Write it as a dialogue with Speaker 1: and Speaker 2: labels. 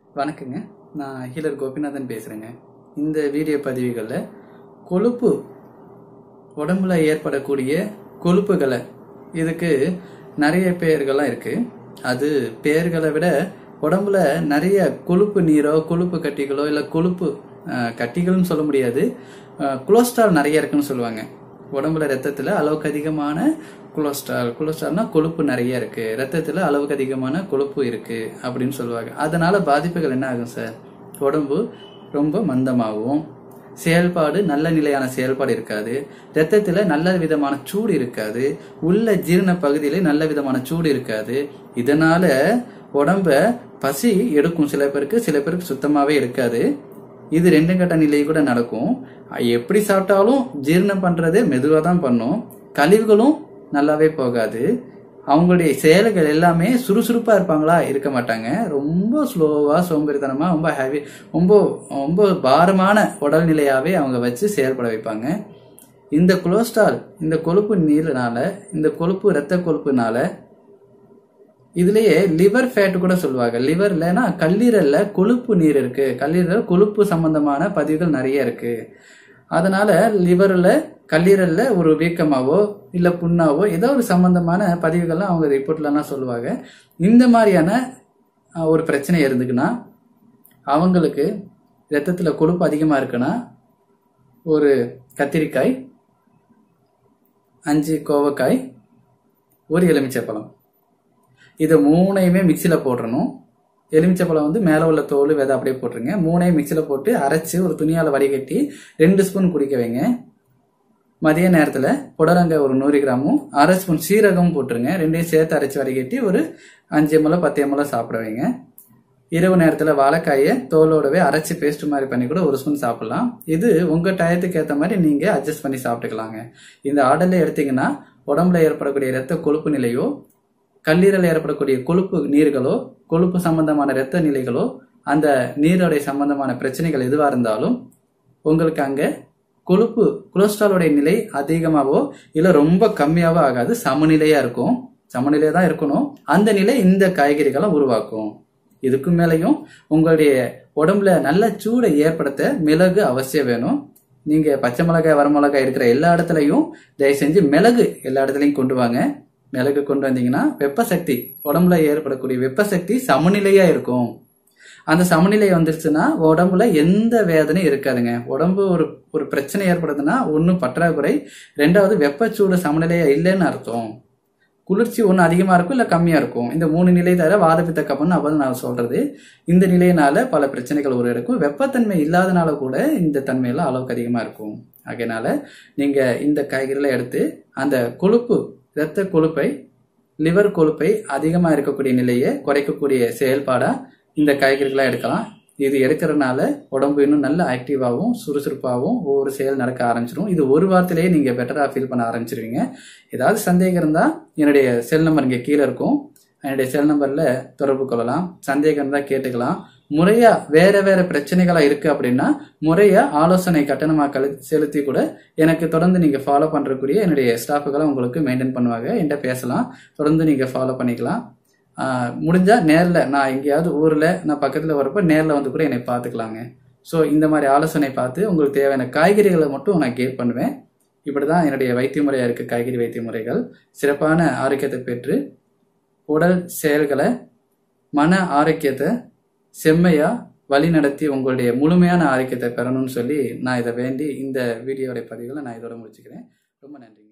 Speaker 1: வணக்கங்க நான் ஹீலர் கோபிநாதன் பேசுகிறேங்க இந்த வீடியோ பதிவுகளில் கொழுப்பு உடம்புல ஏற்படக்கூடிய கொழுப்புகளை இதுக்கு நிறைய பெயர்கள்லாம் இருக்குது அது பெயர்களை விட உடம்புல நிறைய கொழுப்பு நீரோ கொழுப்பு கட்டிகளோ இல்லை கொழுப்பு அஹ், கட்டிகள்னு சொல்ல முடியாது கொலஸ்ட்ரால் நிறைய இருக்குன்னு சொல்லுவாங்க உடம்புல ரத்தத்தில் அளவுக்கு அதிகமான கொலஸ்ட்ரால் கொலஸ்ட்ரால்னா கொழுப்பு நிறைய இருக்கு ரத்தத்தில் அளவுக்கு அதிகமான கொழுப்பு இருக்கு அப்படின்னு சொல்லுவாங்க அதனால பாதிப்புகள் என்ன ஆகும் சார் உடம்பு ரொம்ப மந்தமாகும் செயல்பாடு நல்ல நிலையான செயல்பாடு இருக்காது ரத்தத்தில் நல்ல விதமான சூடு இருக்காது உள்ள ஜீரண பகுதியில நல்ல விதமான சூடு இருக்காது இதனால உடம்ப பசி எடுக்கும் சில பேருக்கு சில பேருக்கு சுத்தமாவே இருக்காது இது ரெண்டு கட்ட நிலை கூட நடக்கும் எப்படி சாப்பிட்டாலும் ஜீரணம் பண்றது மெதுவாக தான் பண்ணும் கழிவுகளும் நல்லாவே போகாது அவங்களுடைய செயல்கள் எல்லாமே சுறுசுறுப்பா இருப்பாங்களா இருக்க மாட்டாங்க ரொம்ப ஸ்லோவா சோம்பேறித்தனமா ரொம்ப ஹெவி ரொம்ப ரொம்ப பாரமான உடல்நிலையாவே அவங்க வச்சு செயல்பட வைப்பாங்க இந்த கொலஸ்ட்ரால் இந்த கொழுப்பு நீர்னால இந்த கொழுப்பு இரத்த கொழுப்புனால இதுலயே லிவர் ஃபேட் கூட சொல்லுவாங்க லிவர்லனா கல்லீரல்ல கொழுப்பு நீர் இருக்கு கல்லீரல் கொழுப்பு சம்பந்தமான பதிவுகள் நிறைய இருக்கு அதனால லிவர்ல கல்லீரல்ல ஒரு வீக்கமாவோ இல்ல புண்ணாவோ ஏதோ ஒரு சம்பந்தமான பதிவுகள்லாம் அவங்க ரிப்போர்ட்லலாம் சொல்லுவாங்க இந்த மாதிரியான அஹ், ஒரு பிரச்சனை இருந்துக்குன்னா அவங்களுக்கு ரத்தத்துல கொழுப்பு அதிகமா இருக்குன்னா ஒரு கத்திரிக்காய் அஞ்சு கோவக்காய் ஒரு எலுமிச்சைப்பழம் இதை மூணையுமே மிக்சியில் போட்டுறணும் எலுமிச்சைப்பழம் வந்து மேலே உள்ள தோல் விதை அப்படியே போட்டுருங்க மூணையும் மிக்சியில் போட்டு அரைச்சி ஒரு துணியால் வடிகட்டி ரெண்டு ஸ்பூன் குடிக்க வைங்க மதிய நேரத்தில் புடலங்க ஒரு நூறு கிராமும் அரை ஸ்பூன் சீரகமும் போட்டுருங்க ரெண்டையும் சேர்த்து அரைச்சி வடிகட்டி ஒரு அஞ்சு எம்எல் பத்து எம்எல் சாப்பிட வைங்க இரவு நேரத்தில் வாழைக்காயை தோலோடவே அரைச்சி பேஸ்ட் மாதிரி பண்ணி கூட ஒரு ஸ்பூன் சாப்பிடலாம் இது உங்கள் டயத்துக்கு ஏற்ற மாதிரி நீங்கள் அட்ஜஸ்ட் பண்ணி சாப்பிட்டுக்கலாங்க இந்த ஆர்டரில் எடுத்தீங்கன்னா உடம்புல ஏற்படக்கூடிய இரத்த கொழுப்பு நிலையோ கல்லீரல் ஏற்படக்கூடிய கொழுப்பு நீர்களோ கொழுப்பு சம்பந்தமான இரத்த நிலைகளோ அந்த நீரோடைய சம்பந்தமான பிரச்சனைகள் எதுவாக இருந்தாலும் உங்களுக்கு அங்கே கொழுப்பு கொலஸ்ட்ராலோடைய நிலை அதிகமாகவோ இல்லை ரொம்ப கம்மியாவோ ஆகாது சமநிலையாக இருக்கும் சமநிலையாக தான் இருக்கணும் அந்த நிலை இந்த காய்கறிகளை உருவாக்கும் இதுக்கு மேலேயும் உங்களுடைய உடம்புல நல்ல சூடை ஏற்படுத்த மிளகு அவசியம் வேணும் நீங்க பச்சை மிளகாய் வரமிளகாய் இருக்கிற எல்லா இடத்துலையும் தயவு செஞ்சு மிளகு எல்லா இடத்துலையும் கொண்டு வாங்க மிளகு கொண்டு வந்தீங்கன்னா வெப்ப சக்தி உடம்புல ஏற்படக்கூடிய வெப்ப சக்தி சமநிலையா இருக்கும் அந்த சமநிலை வந்துருச்சுன்னா உடம்புல எந்த வேதனையும் இருக்காதுங்க உடம்பு ஒரு ஒரு பிரச்சனை ஏற்படுதுன்னா ஒன்றும் பற்றாக்குறை ரெண்டாவது வெப்பச்சூடு சமநிலையா இல்லைன்னு அர்த்தம் குளிர்ச்சி ஒன்று அதிகமாக இருக்கும் இல்லை கம்மியாக இருக்கும் இந்த மூணு நிலை தவிர வாதப்பித்த கப்பன்னு அப்போ நான் சொல்றது இந்த நிலையினால பல பிரச்சனைகள் உருவெடுக்கும் வெப்பத்தன்மை இல்லாதனால கூட இந்த தன்மையெல்லாம் அளவுக்கு அதிகமாக இருக்கும் அதனால நீங்கள் இந்த காய்கறிகளை எடுத்து அந்த கொழுப்பு இரத்த கொழுப்பை லிவர் கொழுப்பை அதிகமாக இருக்கக்கூடிய நிலையை குறைக்கக்கூடிய செயல்பாடாக இந்த காய்கறிகளை எடுக்கலாம் இது எடுக்கிறதுனால உடம்பு இன்னும் நல்ல ஆக்டிவாகவும் சுறுசுறுப்பாகவும் ஒவ்வொரு செயல் நடக்க ஆரம்பிச்சிடும் இது ஒரு வாரத்திலேயே நீங்கள் பெட்டராக ஃபீல் பண்ண ஆரம்பிச்சிருவீங்க ஏதாவது சந்தேகம் இருந்தால் என்னுடைய செல் நம்பர் இங்கே கீழே இருக்கும் என்னுடைய செல் நம்பரில் தொடர்பு கொள்ளலாம் சந்தேகம் இருந்தால் கேட்டுக்கலாம் முறையா வேற வேற பிரச்சனைகளா இருக்கு அப்படின்னா முறையா ஆலோசனை கட்டணமாக கழு செலுத்தி கூட எனக்கு தொடர்ந்து நீங்க ஃபாலோ பண்றக்கூடிய என்னுடைய ஸ்டாஃபுகளை உங்களுக்கு மெயின்டைன் பண்ணுவாங்க என்கிட்ட பேசலாம் தொடர்ந்து நீங்க ஃபாலோ பண்ணிக்கலாம் ஆஹ் முடிஞ்சா நேர்ல நான் எங்கேயாவது ஊர்ல நான் பக்கத்துல வரப்ப நேர்ல வந்து கூட என்னை பார்த்துக்கலாங்க ஸோ இந்த மாதிரி ஆலோசனை பார்த்து உங்களுக்கு தேவையான காய்கறிகளை மட்டும் நான் கேட் பண்ணுவேன் இப்படிதான் என்னுடைய வைத்திய முறையா இருக்கு காய்கறி வைத்திய முறைகள் சிறப்பான ஆரோக்கியத்தை பெற்று உடல் செயல்களை மன ஆரோக்கியத்தை செம்மையா வழி நடத்தி உங்களுடைய முழுமையான ஆரோக்கியத்தை பெறணும்னு சொல்லி நான் இதை வேண்டி இந்த வீடியோடைய பதிவுகளை நான் இதோட முடிச்சுக்கிறேன் ரொம்ப நன்றி